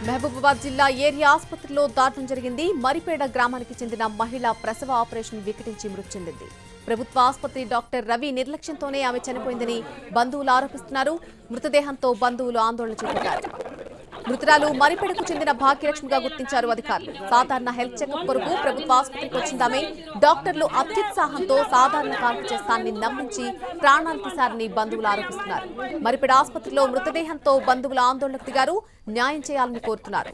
మహబూబాబాద్ జిల్లా ఏరియా ఆసుపత్రిలో దారుణం జరిగింది మరిపేడ గ్రామానికి చెందిన మహిళ ప్రసవ ఆపరేషన్ వికటించి మృతి చెందింది ప్రభుత్వ ఆసుపత్రి డాక్టర్ రవి నిర్లక్ష్యంతోనే ఆమె చనిపోయిందని బంధువులు ఆరోపిస్తున్నారు మృతదేహంతో బంధువులు ఆందోళన చేపట్టారు మృతురాలు మరిపెడకు చెందిన భాగ్యలక్ష్మిగా గుర్తించారు అధికారులు సాధారణ హెల్త్ చెకప్ కొరకు ప్రభుత్వ ఆసుపత్రికి వచ్చిందామే డాక్టర్లు అత్యుత్సాహంతో సాధారణ కాల్పు చేస్తానని నమ్మించి ప్రాణాలు తీశారని బంధువులు ఆరోపిస్తున్నారు మరిపెడ ఆసుపత్రిలో మృతదేహంతో బంధువుల ఆందోళనకు దిగారు న్యాయం చేయాలని కోరుతున్నారు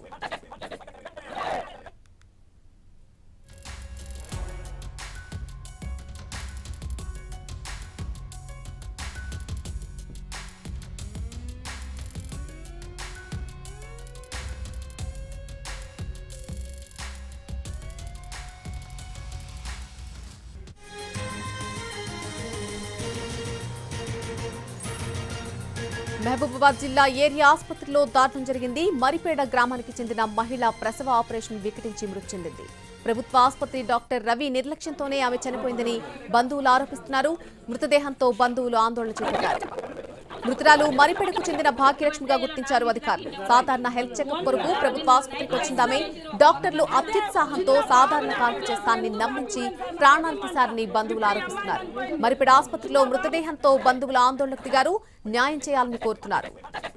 మహబూబాబాద్ జిల్లా ఏరియా ఆసుపత్రిలో దారుణం జరిగింది మరిపేడ గ్రామానికి చెందిన మహిళ ప్రసవ ఆపరేషన్ వికటించి మృతి చెందింది ప్రభుత్వ ఆసుపత్రి డాక్టర్ రవి నిర్లక్ష్యంతోనే ఆమె చనిపోయిందని బంధువులు ఆరోపిస్తున్నారు మృతదేహంతో బంధువులు ఆందోళన చేపట్టారు మృతురాలు మరిపెడకు చెందిన భాగ్యలక్ష్మిగా గుర్తించారు అధికారులు సాధారణ హెల్త్ చెకప్ కొరకు ప్రభుత్వ ఆసుపత్రికి వచ్చిందామే డాక్టర్లు అత్యుత్సాహంతో సాధారణ కాల్పు చేస్తానని నమ్మించి ప్రాణాలు తీశారని బంధువులు ఆరోపిస్తున్నారు మరిపెడ ఆసుపత్రిలో మృతదేహంతో బంధువుల ఆందోళనకు దిగారు న్యాయం చేయాలని కోరుతున్నారు